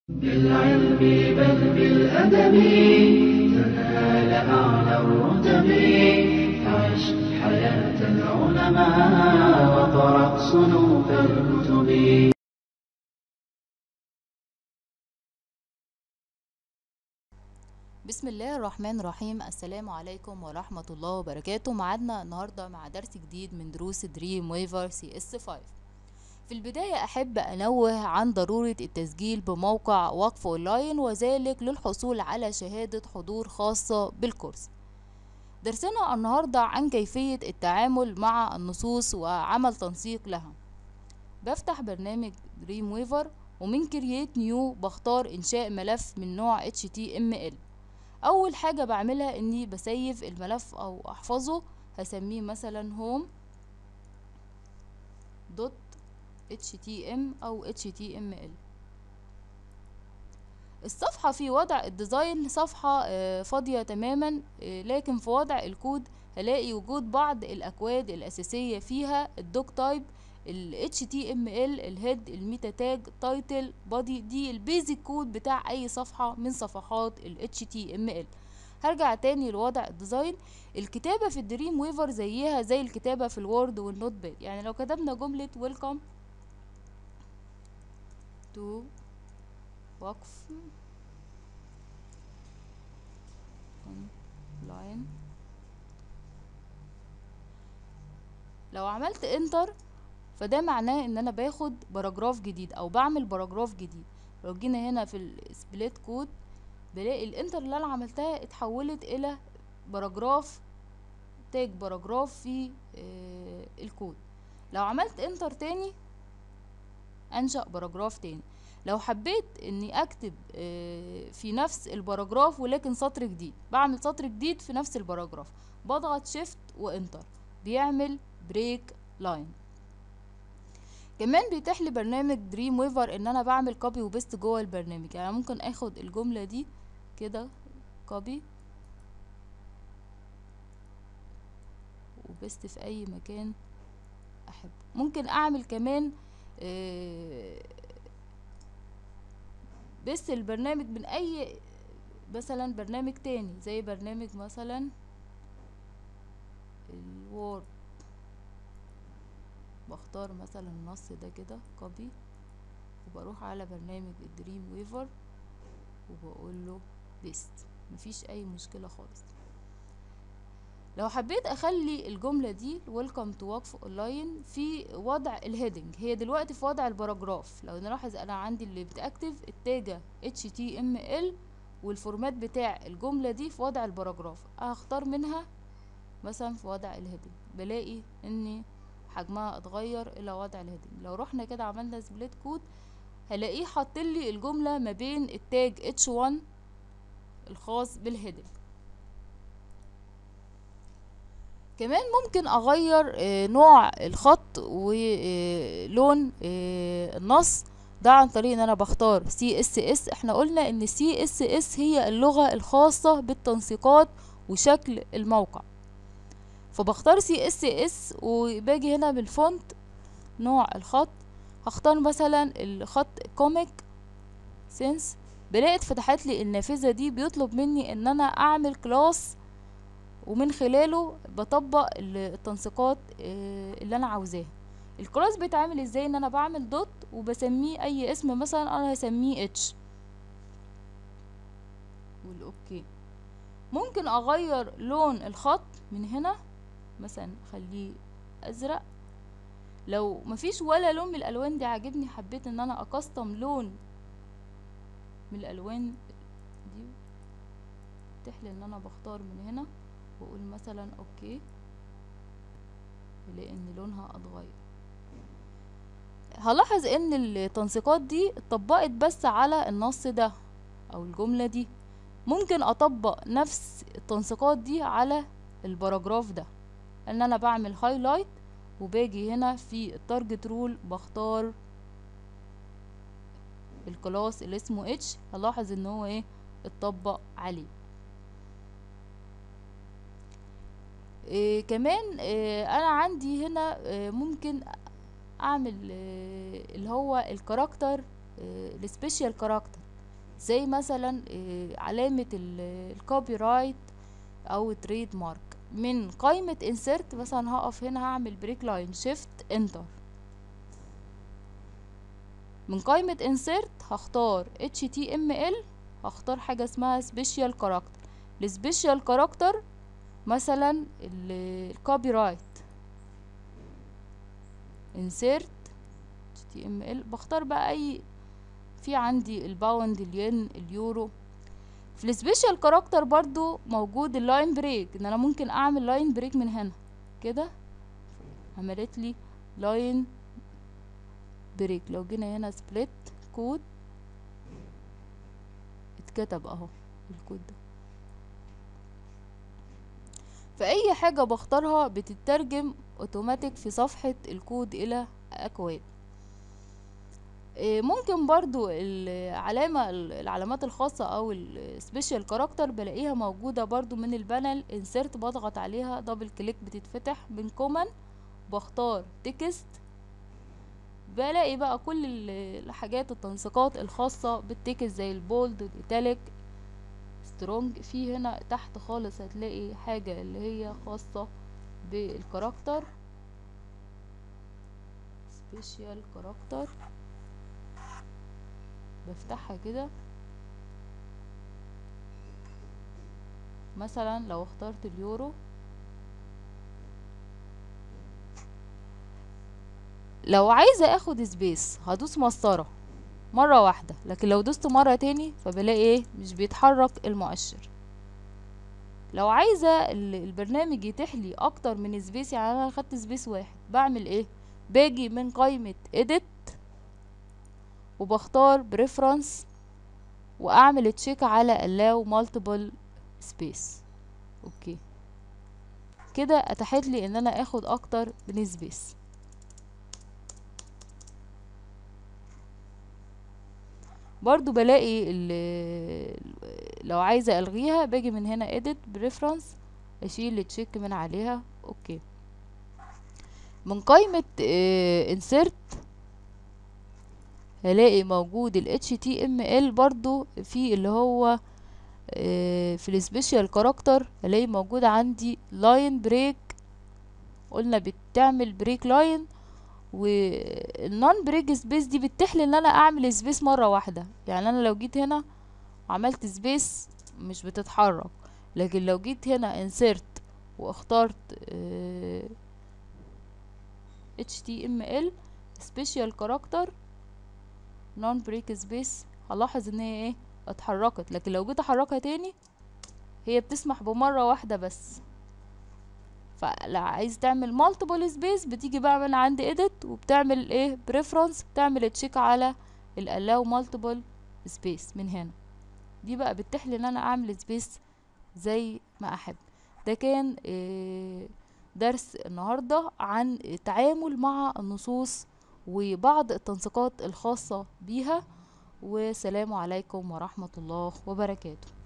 بالعلم بل بالأدب تنال أعلى الرتب عش حياة العلماء وقرأ صنوف الكتب بسم الله الرحمن الرحيم السلام عليكم ورحمة الله وبركاته معادنا النهاردة مع درس جديد من دروس دريم ويفر سي اس 5 في البداية أحب أنوه عن ضرورة التسجيل بموقع وقف أونلاين وذلك للحصول على شهادة حضور خاصة بالكورس درسنا النهاردة عن كيفية التعامل مع النصوص وعمل تنسيق لها بفتح برنامج دريم ويفر ومن كرييت نيو بختار إنشاء ملف من نوع HTML أول حاجة بعملها إني بسيف الملف أو أحفظه هسميه مثلا هوم دوت htm او html الصفحة في وضع الديزاين صفحة آه، فاضية تماما آه، لكن في وضع الكود هلاقي وجود بعض الأكواد الأساسية فيها الدوك تايب ال HTML الهيد الميتا تاج تايتل بادي دي البيزك كود بتاع أي صفحة من صفحات ال HTML هرجع تاني لوضع الديزاين الكتابة في الدريم ويفر زيها زي الكتابة في الوورد والنوت باد يعني لو كتبنا جملة ويلكم تو وقف لاين لو عملت انتر فده معناه ان انا باخد باراجراف جديد او بعمل باراجراف جديد لو جينا هنا في السبليت كود بلاقي الانتر اللي انا عملتها اتحولت الى باراجراف تاج باراجراف في آه الكود لو عملت انتر تاني انشأ باراجراف تاني لو حبيت اني اكتب آه في نفس الباراجراف ولكن سطر جديد بعمل سطر جديد في نفس الباراجراف بضغط شيفت وانتر بيعمل بريك لاين كمان بيتيح لي برنامج دريم ويفر ان انا بعمل كوبي وبيست جوه البرنامج يعني ممكن اخد الجمله دي كده كوبي وبيست في اي مكان احب ممكن اعمل كمان آه بس البرنامج من اي مثلا برنامج تاني زي برنامج مثلا الوورد بختار مثلا النص ده كده كوبي وبروح على برنامج الدريم ويفر وبقول له بيست مفيش اي مشكلة خالص لو حبيت اخلي الجملة دي ويلكم تو وقف اونلاين في وضع الهيدنج هي دلوقتي في وضع الباراجراف لو نلاحظ انا عندي اللي بتاكتف التاجة HTML والفورمات بتاع الجملة دي في وضع الباراجراف هختار منها مثلا في وضع الهيدنج بلاقي ان حجمها اتغير الى وضع الهيدنج لو رحنا كده عملنا سبليت كود هلاقيه حاط لي الجملة ما بين التاج H1 الخاص بالهيدنج كمان ممكن اغير آه نوع الخط ولون آه النص ده عن طريق ان انا بختار CSS احنا قلنا ان CSS هي اللغة الخاصة بالتنسيقات وشكل الموقع فبختار CSS وباجي هنا بالفونت نوع الخط هختار مثلا الخط كوميك سينس بلاقي اتفتحت لي النافذة دي بيطلب مني ان انا اعمل كلاس ومن خلاله بطبق التنسيقات اللي انا عاوزاها الكلاس بيتعمل ازاي ان انا بعمل دوت وبسميه اي اسم مثلا انا هسميه اتش والاوكي ممكن اغير لون الخط من هنا مثلا خليه ازرق لو مفيش ولا لون من الالوان دي عاجبني حبيت ان انا اكستم لون من الالوان دي تحلي ان انا بختار من هنا واقول مثلا اوكي الاقي ان لونها اتغير هلاحظ ان التنسيقات دي اتطبقت بس على النص ده او الجملة دي ممكن اطبق نفس التنسيقات دي على الباراجراف ده ان انا بعمل هايلايت وباجي هنا في التارجت رول بختار الكلاس اللي اسمه اتش هلاحظ ان هو ايه اتطبق عليه إيه كمان إيه انا عندي هنا إيه ممكن اعمل إيه اللي هو الكاركتر السبيشال كاركتر زي مثلا آه، علامة الكوبي رايت او تريد مارك من قائمة insert مثلا هقف هنا هعمل بريك لاين شيفت انتر من قائمة insert هختار html هختار حاجة اسمها special character السبيشال كاركتر مثلا الكوبي رايت insert html بختار بقى اي في عندي الباوند الين اليورو في السبيشال كاركتر برضو موجود اللاين بريك ان انا ممكن اعمل لاين بريك من هنا كده عملت لي لاين بريك لو جينا هنا سبليت كود اتكتب اهو الكود ده فاي حاجة بختارها بتترجم اوتوماتيك في صفحة الكود الى اكواد إيه، ممكن برضو العلامة العلامات الخاصة او السبيشال كاركتر بلاقيها موجودة برضو من البانل انسرت بضغط عليها دبل كليك بتتفتح من كومن بختار تكست بلاقي بقى كل ال- الحاجات التنسيقات الخاصة بالتكست زي البولد الايتاليك سترونج في هنا تحت خالص هتلاقي حاجة اللي هي خاصة بالكاركتر سبيشال كاركتر بفتحها كده مثلا لو اخترت اليورو لو عايزة اخد سبيس هدوس مسطرة مرة واحدة لكن لو دوست مرة تاني فبلاقي ايه مش بيتحرك المؤشر لو عايزة ال- البرنامج يتيح لي اكتر من سبيس يعني انا خدت سبيس واحد بعمل ايه باجي من قائمة edit وبختار preference واعمل تشيك على allow multiple space اوكي كده اتاحت لي ان انا اخد اكتر من سبيس برضو بلاقي ال- لو عايزة الغيها باجي من هنا edit preference اشيل التشيك من عليها اوكي من قائمة آه، insert هلاقي موجود ال HTML برضو في اللي هو آه، في السبيشال كاركتر هلاقي موجود عندي لاين بريك قلنا بتعمل بريك لاين والنون بريك سبيس دي بتتيح لي ان انا اعمل سبيس مره واحده يعني انا لو جيت هنا وعملت سبيس مش بتتحرك لكن لو جيت هنا انسرت واخترت آه، HTML special character non break space هلاحظ ان هي ايه اتحركت لكن لو جيت احركها تاني هي بتسمح بمرة واحدة بس فلو عايز تعمل multiple space بتيجي بقى من عند edit وبتعمل ايه preference بتعمل تشيك على ال allow multiple space من هنا دي بقى بتتيح لي ان انا اعمل سبيس زي ما احب ده كان آه، درس النهاردة عن التعامل مع النصوص وبعض التنسيقات الخاصة بيها والسلام عليكم ورحمة الله وبركاته